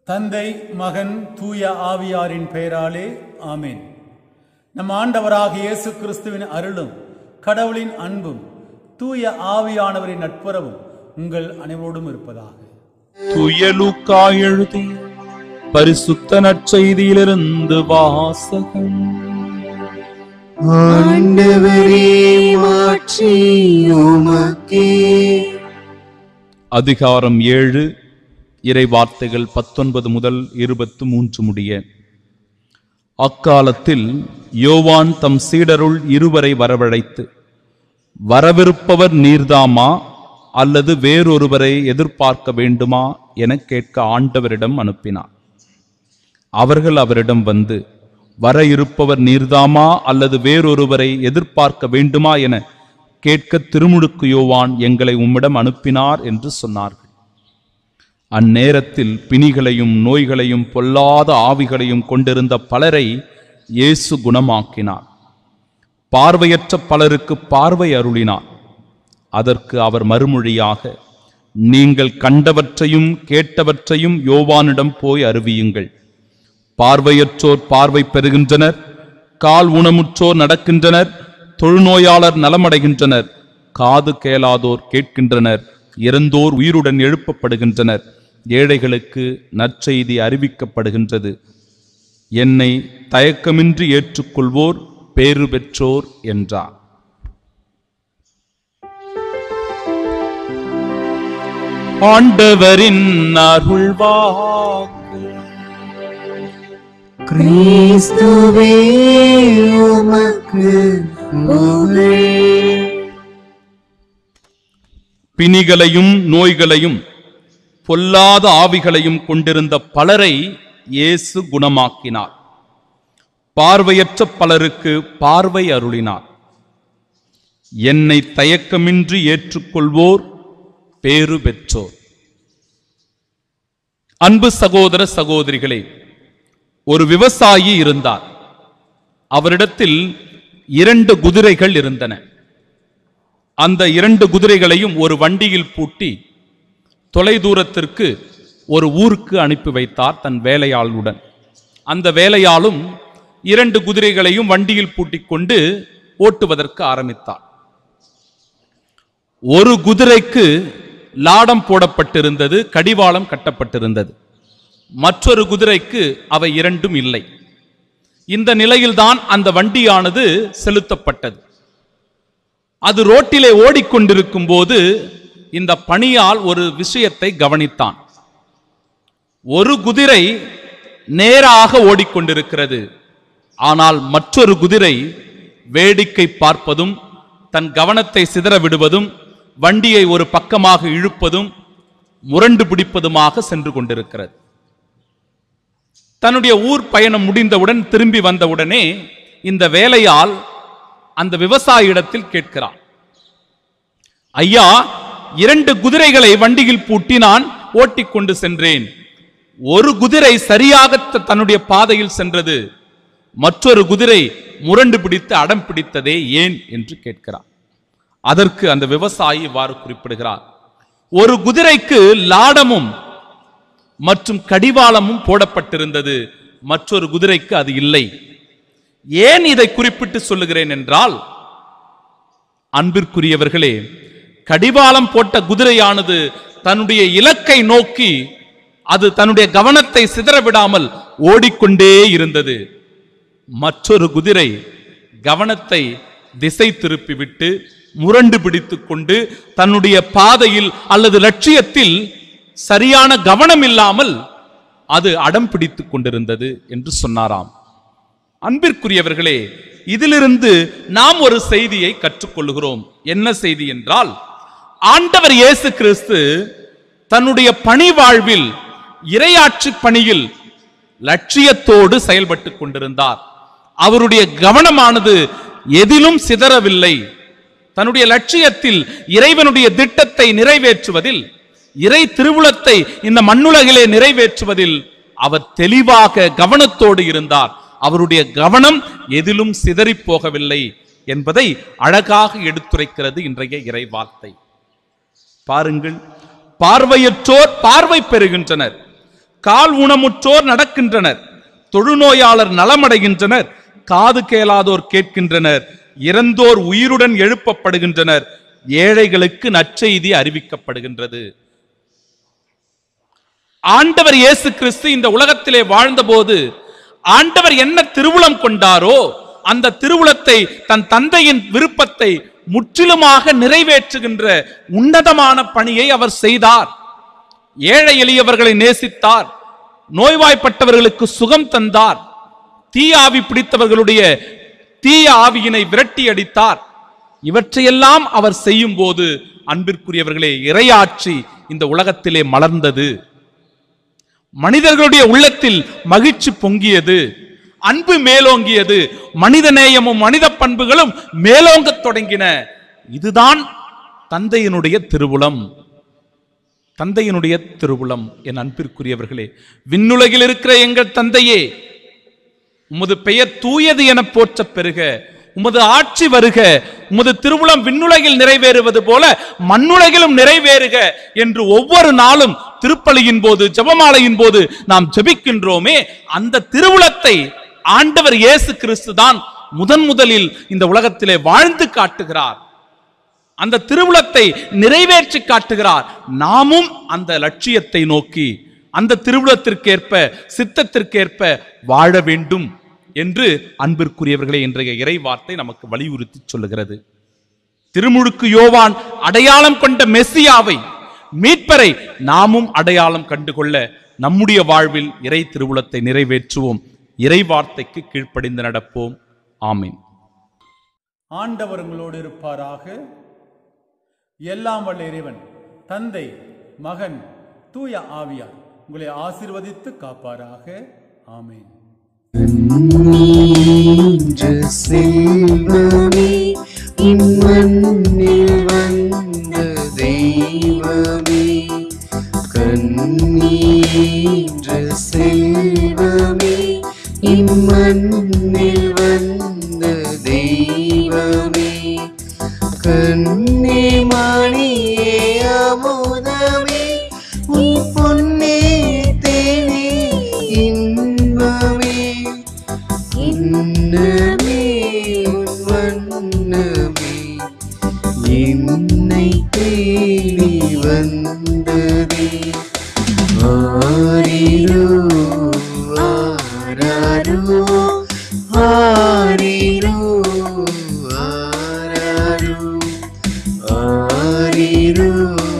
தந்தை மகன் தூய ஆவியாரின் பெயராலே ஆமென் நம் ஆண்டவராக இயேசு கிறிஸ்துவின் அருளும் கடவுளின் அன்பும் தூய ஆவியானவரின் நட்புறவும் உங்கள் அனைவரோடும் இருப்பதாக தூய லூக்கா எழுதிய பரிசுத்த நற்செய்தியிலிருந்து வாசகம் ஆண்டவரே மாற்றி உமக்கே அதிகாரம் ஏழு இறை வார்த்தைகள் பத்தொன்பது முதல் இருபத்து மூன்று முடிய அக்காலத்தில் யோவான் தம் சீடருள் இருவரை வரவழைத்து வரவிருப்பவர் நீர்தாமா அல்லது வேறொருவரை எதிர்பார்க்க வேண்டுமா என கேட்க ஆண்டவரிடம் அனுப்பினார் அவர்கள் அவரிடம் வந்து வர இருப்பவர் நீர்தாமா அல்லது வேறொருவரை எதிர்பார்க்க வேண்டுமா என கேட்க திருமுழுக்கு யோவான் எங்களை உம்மிடம் அனுப்பினார் என்று சொன்னார்கள் அந்நேரத்தில் பிணிகளையும் நோய்களையும் பொல்லாத ஆவிகளையும் கொண்டிருந்த பலரை இயேசு குணமாக்கினார் பார்வையற்ற பலருக்கு பார்வை அருளினார் அதற்கு அவர் மறுமொழியாக நீங்கள் கண்டவற்றையும் கேட்டவற்றையும் யோவானிடம் போய் அறிவியுங்கள் பார்வையற்றோர் பார்வை பெறுகின்றனர் கால் ஊனமுற்றோர் நடக்கின்றனர் தொழுநோயாளர் நலமடைகின்றனர் காது கேளாதோர் கேட்கின்றனர் இறந்தோர் உயிருடன் எழுப்பப்படுகின்றனர் ஏழைகளுக்கு நற்செய்தி அறிவிக்கப்படுகின்றது என்னை தயக்கமின்றி ஏற்றுக்கொள்வோர் பேறு பெற்றோர் என்றார் ஆண்டவரின் அருள்வாக்கு கிறிஸ்துவே உமக்கு புகழ் பிணிகளையும் நோய்களையும் பொல்லாத ஆவிகளையும் கொண்டிருந்த பலரை இயேசு குணமாக்கினார் பார்வையற்ற பலருக்கு பார்வை அருளினார் என்னை தயக்கமின்றி ஏற்றுக்கொள்வோர் பேறு பெற்றோர் அன்பு சகோதர சகோதரிகளே ஒரு விவசாயி இருந்தார் அவரிடத்தில் இரண்டு குதிரைகள் இருந்தன அந்த இரண்டு குதிரைகளையும் ஒரு வண்டியில் பூட்டி தொலைதூரத்திற்கு ஒரு ஊருக்கு அனுப்பி வைத்தார் தன் வேலையாளுடன் அந்த வேலையாளும் இரண்டு குதிரைகளையும் வண்டியில் பூட்டிக் கொண்டு ஓட்டுவதற்கு ஆரம்பித்தார் ஒரு குதிரைக்கு லாடம் போடப்பட்டிருந்தது கடிவாளம் கட்டப்பட்டிருந்தது மற்றொரு குதிரைக்கு அவை இரண்டும் இல்லை இந்த நிலையில்தான் அந்த வண்டியானது செலுத்தப்பட்டது அது ரோட்டிலே ஓடிக்கொண்டிருக்கும் போது இந்த பணியால் ஒரு விஷயத்தை கவனித்தான் ஒரு குதிரை நேராக ஓடிக்கொண்டிருக்கிறது ஆனால் மற்றொரு குதிரை வேடிக்கை பார்ப்பதும் தன் கவனத்தை சிதற விடுவதும் வண்டியை ஒரு பக்கமாக இழுப்பதும் முரண்டு பிடிப்பதுமாக சென்று கொண்டிருக்கிறது தன்னுடைய ஊர் பயணம் முடிந்தவுடன் திரும்பி வந்தவுடனே இந்த வேலையால் அந்த விவசாயியிடத்தில் கேட்கிறான் ஐயா இரண்டு குதிரைகளை வண்டியில் பூட்டி நான் ஓட்டிக்கொண்டு சென்றேன் ஒரு குதிரை சரியாக த- தன்னுடைய பாதையில் சென்றது மற்றொரு குதிரை முரண்டு பிடித்து அடம் பிடித்ததே ஏன் என்று கேட்கிறார் அதற்கு அந்த விவசாயி இவ்வாறு குறிப்பிடுகிறார் ஒரு குதிரைக்கு லாடமும் மற்றும் கடிவாளமும் போடப்பட்டிருந்தது மற்றொரு குதிரைக்கு அது இல்லை ஏன் இதை குறிப்பிட்டு சொல்லுகிறேன் என்றால் அன்பிற்குரியவர்களே கடிவாளம் போட்ட குதிரையானது தன்னுடைய இலக்கை நோக்கி அது தன்னுடைய கவனத்தை சிதற விடாமல் ஓடிக்கொண்டே இருந்தது மற்றொரு குதிரை கவனத்தை திசை திருப்பிவிட்டு முரண்டு பிடித்துக் கொண்டு தன்னுடைய பாதையில் அல்லது லட்சியத்தில் சரியான கவனம் இல்லாமல் அது அடம் பிடித்துக் கொண்டிருந்தது என்று சொன்னாராம் அன்பிற்குரியவர்களே இதிலிருந்து நாம் ஒரு செய்தியை கற்றுக்கொள்கிறோம் என்ன செய்தி என்றால் ஆண்டவர் இயேசு கிறிஸ்து தன்னுடைய பணி வாழ்வில் இரையாட்சி பணியில் லட்சியத்தோடு செயல்பட்டுக் கொண்டிருந்தார் அவருடைய கவனமானது எதிலும் சிதறவில்லை தன்னுடைய லட்சியத்தில் இறைவனுடைய திட்டத்தை நிறைவேற்றுவதில் இறை திருவுளத்தை இந்த மண்ணுலகிலே நிறைவேற்றுவதில் அவர் தெளிவாக கவனத்தோடு இருந்தார் அவருடைய கவனம் எதிலும் சிதறிப் போகவில்லை என்பதை அழகாக எடுத்துரைக்கிறது இன்றைய இறை வார்த்தை பாருங்கள் பார்வையற்றோர் பார்வை பெறுகின்றனர் கால் ஊனமுற்றோர் நடக்கின்றனர் தொழுநோயாளர் நலமடைகின்றனர் காது கேளாதோர் கேட்கின்றனர் இறந்தோர் உயிருடன் எழுப்பப்படுகின்றனர் ஏழைகளுக்கு நற்செய்தி அறிவிக்கப்படுகின்றது ஆண்டவர் இயேசு கிறிஸ்து இந்த உலகத்திலே வாழ்ந்தபோது ஆண்டவர் என்ன திருவுளம் கொண்டாரோ அந்த திருவுளத்தை தன் தந்தையின் விருப்பத்தை முற்றிலுமாக நிறைவேற்றுகின்ற உன்னதமான பணியை அவர் செய்தார் ஏழை எளியவர்களை நேசித்தார் நோய்வாய்ப்பட்டவர்களுக்கு சுகம் தந்தார் தீய ஆவி பிடித்தவர்களுடைய தீய ஆவியினை விரட்டி அடித்தார் இவற்றையெல்லாம் அவர் செய்யும் போது அன்பிற்குரியவர்களே இறையாட்சி இந்த உலகத்திலே மலர்ந்தது மனிதர்களுடைய உள்ளத்தில் மகிழ்ச்சி பொங்கியது அன்பு மேலோங்கியது மனித நேயமும் மனித பண்புகளும் மேலோங்கத் தொடங்கின இதுதான் தந்தையினுடைய திருவுளம் தந்தையினுடைய திருவுளம் என் அன்பிற்குரியவர்களே விண்ணுலகில் இருக்கிற எங்கள் தந்தையே உமது பெயர் தூயது என போற்றப் பெறுக உமது ஆட்சி வருக உமது திருவுளம் விண்ணுலகில் நிறைவேறுவது போல மண்ணுலகிலும் நிறைவேறுக என்று ஒவ்வொரு நாளும் திருப்பலியின் போது ஜெபமாலையின் போது நாம் ஜெபிக்கின்றோமே அந்த திருவுளத்தை ஆண்டவர் இயேசு கிறிஸ்து தான் முதன் முதலில் இந்த உலகத்திலே வாழ்ந்து காட்டுகிறார் அந்த திருவுளத்தை நிறைவேற்றி காட்டுகிறார் நாமும் அந்த லட்சியத்தை நோக்கி அந்த திருவுளத்திற்கேற்ப சித்தத்திற்கேற்ப வாழ வேண்டும் என்று அன்பிற்குரியவர்களே இன்றைய இறை வார்த்தை நமக்கு வலியுறுத்தி சொல்லுகிறது திருமுழுக்கு யோவான் அடையாளம் கொண்ட மெஸ்ஸியாவை மீட்பரை நாமும் அடையாளம் கண்டுகொள்ள நம்முடைய வாழ்வில் இறை திருவுளத்தை நிறைவேற்றுவோம் இறை வார்த்தைக்கு கீழ்ப்படிந்து நடப்போம் ஆமீன் ஆண்டவர் உங்களோடு இருப்பாராக எல்லாம் வல்ல இறைவன் தந்தை மகன் தூய ஆவியார் உங்களை ஆசீர்வதித்து காப்பாராக ஆமென் நின்ற செல்வமே இம்மண்ணில் வந்த தெய்வமே கண்ணீன்ற செல்வமே இம்மண்ணில் வந்த தெய்வமே கண்ணே மணியே அமுதமே நீ பொன்னே தேனே இன்பமே இன்னமே உன் வண்ணமே என்னை தேடி வந்ததே ஆரிரோ ஆராரோ ஆரிரோ ஆராரோ ஆரிரோ